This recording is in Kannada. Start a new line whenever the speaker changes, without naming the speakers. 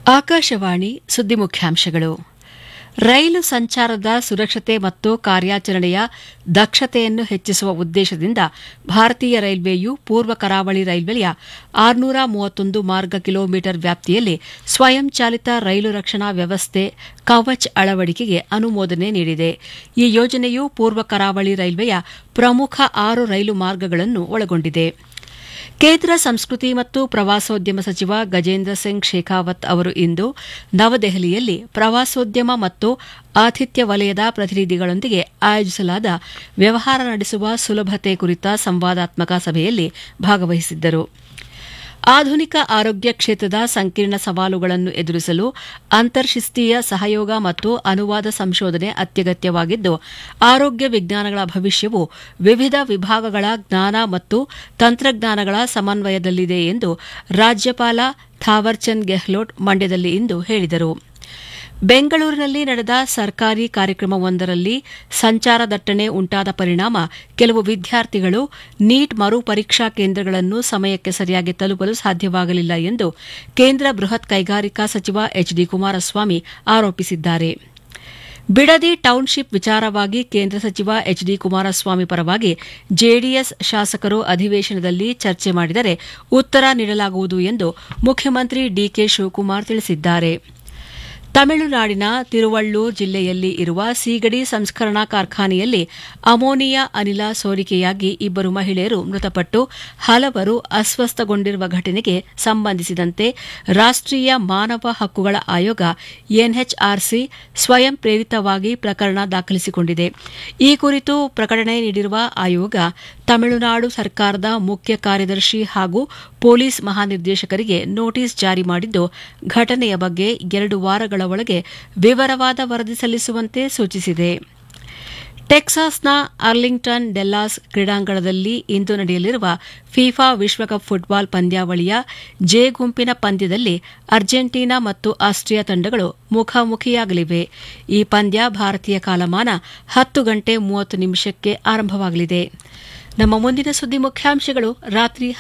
ಆಕಾಶವಾಣಿ ಸುದ್ದಿ ಮುಖ್ಯಾಂಶಗಳು ರೈಲು ಸಂಚಾರದ ಸುರಕ್ಷತೆ ಮತ್ತು ಕಾರ್ಯಾಚರಣೆಯ ದಕ್ಷತೆಯನ್ನು ಹೆಚ್ಚಿಸುವ ಉದ್ದೇಶದಿಂದ ಭಾರತೀಯ ರೈಲ್ವೆಯು ಪೂರ್ವ ಕರಾವಳಿ ರೈಲ್ವೆಯ ಆರುನೂರ ಮೂವತ್ತೊಂದು ಮಾರ್ಗ ಕಿಲೋಮೀಟರ್ ವ್ಯಾಪ್ತಿಯಲ್ಲಿ ಸ್ವಯಂಚಾಲಿತ ರೈಲು ರಕ್ಷಣಾ ವ್ಯವಸ್ಥೆ ಕವಚ್ ಅಳವಡಿಕೆಗೆ ಅನುಮೋದನೆ ನೀಡಿದೆ ಈ ಯೋಜನೆಯು ಪೂರ್ವ ಕರಾವಳಿ ರೈಲ್ವೆಯ ಪ್ರಮುಖ ಆರು ರೈಲು ಮಾರ್ಗಗಳನ್ನು ಒಳಗೊಂಡಿದೆ ಕೇಂದ್ರ ಸಂಸ್ಕೃತಿ ಮತ್ತು ಪ್ರವಾಸೋದ್ಯಮ ಸಚಿವ ಗಜೇಂದ್ರ ಸಿಂಗ್ ಶೇಖಾವತ್ ಅವರು ಇಂದು ನವದೆಹಲಿಯಲ್ಲಿ ಪ್ರವಾಸೋದ್ಯಮ ಮತ್ತು ಆತಿಥ್ಯ ವಲಯದ ಪ್ರತಿನಿಧಿಗಳೊಂದಿಗೆ ಆಯೋಜಿಸಲಾದ ವ್ಯವಹಾರ ನಡೆಸುವ ಸುಲಭತೆ ಕುರಿತ ಸಂವಾದಾತ್ಮಕ ಸಭೆಯಲ್ಲಿ ಭಾಗವಹಿಸಿದ್ದರು ಆಧುನಿಕ ಆರೋಗ್ಯ ಕ್ಷೇತ್ರದ ಸಂಕೀರ್ಣ ಸವಾಲುಗಳನ್ನು ಎದುರಿಸಲು ಅಂತರ್ಶಿಸ್ತೀಯ ಸಹಯೋಗ ಮತ್ತು ಅನುವಾದ ಸಂಶೋಧನೆ ಅತ್ಯಗತ್ಯವಾಗಿದ್ದು ಆರೋಗ್ಯ ವಿಜ್ಞಾನಗಳ ಭವಿಷ್ಯವು ವಿವಿಧ ವಿಭಾಗಗಳ ಜ್ಞಾನ ಮತ್ತು ತಂತ್ರಜ್ಞಾನಗಳ ಸಮನ್ವಯದಲ್ಲಿದೆ ಎಂದು ರಾಜ್ಯಪಾಲ ಥಾವರ್ಚಂದ್ ಗೆಹ್ಲೋಟ್ ಮಂಡ್ಯದಲ್ಲಿ ಇಂದು ಹೇಳಿದರು ಬೆಂಗಳೂರಿನಲ್ಲಿ ನಡೆದ ಸರ್ಕಾರಿ ಕಾರ್ಯಕ್ರಮವೊಂದರಲ್ಲಿ ಸಂಚಾರ ದಟ್ಟಣೆ ಉಂಟಾದ ಪರಿಣಾಮ ಕೆಲವು ವಿದ್ಯಾರ್ಥಿಗಳು ನೀಟ್ ಮರು ಪರೀಕ್ಷಾ ಕೇಂದ್ರಗಳನ್ನು ಸಮಯಕ್ಕೆ ಸರಿಯಾಗಿ ತಲುಪಲು ಸಾಧ್ಯವಾಗಲಿಲ್ಲ ಎಂದು ಕೇಂದ್ರ ಬೃಹತ್ ಕೈಗಾರಿಕಾ ಸಚಿವ ಎಚ್ ಡಿ ಕುಮಾರಸ್ವಾಮಿ ಆರೋಪಿಸಿದ್ದಾರೆ ಬಿಡದಿ ಟೌನ್ಶಿಪ್ ವಿಚಾರವಾಗಿ ಕೇಂದ್ರ ಸಚಿವ ಎಚ್ ಡಿ ಕುಮಾರಸ್ವಾಮಿ ಪರವಾಗಿ ಜೆಡಿಎಸ್ ಶಾಸಕರು ಅಧಿವೇಶನದಲ್ಲಿ ಚರ್ಚೆ ಮಾಡಿದರೆ ಉತ್ತರ ನೀಡಲಾಗುವುದು ಎಂದು ಮುಖ್ಯಮಂತ್ರಿ ಡಿಕೆ ಶಿವಕುಮಾರ್ ತಿಳಿಸಿದ್ದಾರೆ ತಮಿಳುನಾಡಿನ ತಿರುವಳ್ಳೂರ್ ಜಿಲ್ಲೆಯಲ್ಲಿ ಇರುವ ಸೀಗಡಿ ಸಂಸ್ಕರಣಾ ಕಾರ್ಖಾನೆಯಲ್ಲಿ ಅಮೋನಿಯಾ ಅನಿಲ ಸೋರಿಕೆಯಾಗಿ ಇಬ್ಬರು ಮಹಿಳೆಯರು ಮೃತಪಟ್ಟು ಹಲವರು ಅಸ್ವಸ್ಥಗೊಂಡಿರುವ ಘಟನೆಗೆ ಸಂಬಂಧಿಸಿದಂತೆ ರಾಷ್ಟೀಯ ಮಾನವ ಹಕ್ಕುಗಳ ಆಯೋಗ ಎನ್ಎಚ್ಆರ್ಸಿ ಸ್ವಯಂ ಪ್ರೇರಿತವಾಗಿ ಪ್ರಕರಣ ದಾಖಲಿಸಿಕೊಂಡಿದೆ ಈ ಕುರಿತು ಪ್ರಕಟಣೆ ನೀಡಿರುವ ಆಯೋಗ ತಮಿಳುನಾಡು ಸರ್ಕಾರದ ಮುಖ್ಯ ಕಾರ್ಯದರ್ಶಿ ಹಾಗೂ ಪೊಲೀಸ್ ಮಹಾನಿರ್ದೇಶಕರಿಗೆ ನೋಟಿಸ್ ಜಾರಿ ಮಾಡಿದ್ದು ಘಟನೆಯ ಬಗ್ಗೆ ಎರಡು ವಾರಗಳ ಒಳಗೆ ವಿವರವಾದ ವರದಿ ಸಲ್ಲಿಸುವಂತೆ ಸೂಚಿಸಿದೆ ಟೆಕ್ಸಾಸ್ನ ಅರ್ಲಿಂಗ್ಟನ್ ಡೆಲ್ಲಾಸ್ ಕ್ರೀಡಾಂಗಣದಲ್ಲಿ ಇಂದು ನಡೆಯಲಿರುವ ಫಿಫಾ ವಿಶ್ವಕಪ್ ಫುಟ್ಬಾಲ್ ಪಂದ್ಯಾವಳಿಯ ಜೆ ಗುಂಪಿನ ಪಂದ್ಯದಲ್ಲಿ ಅರ್ಜೆಂಟೀನಾ ಮತ್ತು ಆಸ್ಟ್ರಿಯಾ ತಂಡಗಳು ಮುಖಾಮುಖಿಯಾಗಲಿವೆ ಈ ಪಂದ್ಯ ಭಾರತೀಯ ಕಾಲಮಾನ ಹತ್ತು ಗಂಟೆ ಮೂವತ್ತು ನಿಮಿಷಕ್ಕೆ ಆರಂಭವಾಗಲಿದೆ ನಮ್ಮ ಮುಂದಿನ ಸುದ್ದಿ ಮುಖ್ಯಾಂಶಗಳು ರಾತ್ರಿ